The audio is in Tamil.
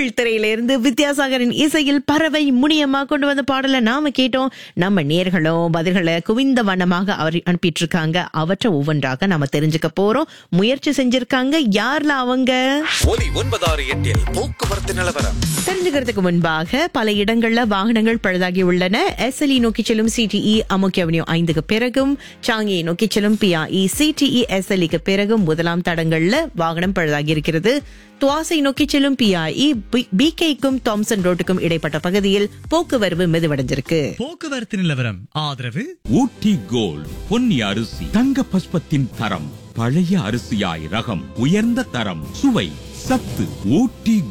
தமிழ் திரையிலிருந்து வித்யாசாகரின் இசையில் பறவை முனியமா கொண்டு வந்த பாடலை நாம கேட்டோம் நம்ம நேர்களும் பதில்களை குவிந்த வண்ணமாக அவர் அனுப்பிட்டு இருக்காங்க அவற்றை ஒவ்வொன்றாக நாம தெரிஞ்சுக்க போறோம் முயற்சி செஞ்சிருக்காங்க யார்ல அவங்க ஒலி ஒன்பதாறு எட்டில் போக்குவரத்து நிலவரம் தெரிஞ்சுக்கிறதுக்கு முன்பாக பல இடங்கள்ல வாகனங்கள் பழுதாகி உள்ளன எஸ்எல்இ நோக்கி செல்லும் சிடிஇ அமுக்கி அவென்யூ ஐந்துக்கு பிறகும் சாங்கியை நோக்கி செல்லும் பிஆஇ சிடிஇ எஸ்எல்இக்கு பிறகும் முதலாம் தடங்கள்ல வாகனம் பழுதாகி இருக்கிறது துவாசை நோக்கி செல்லும் பிஐஇ பிகேக்கும் தாம்சன் ரோட்டுக்கும் இடைப்பட்ட பகுதியில் போக்குவரவு மெதுவடைஞ்சிருக்கு போக்குவரத்து நிலவரம் ஆதரவு ஊட்டி கோல்ட் பொன்னி அரிசி தங்க பஸ்பத்தின் தரம் பழைய அரிசியாய் ரகம் உயர்ந்த தரம் சுவை சத்து ஊட்டி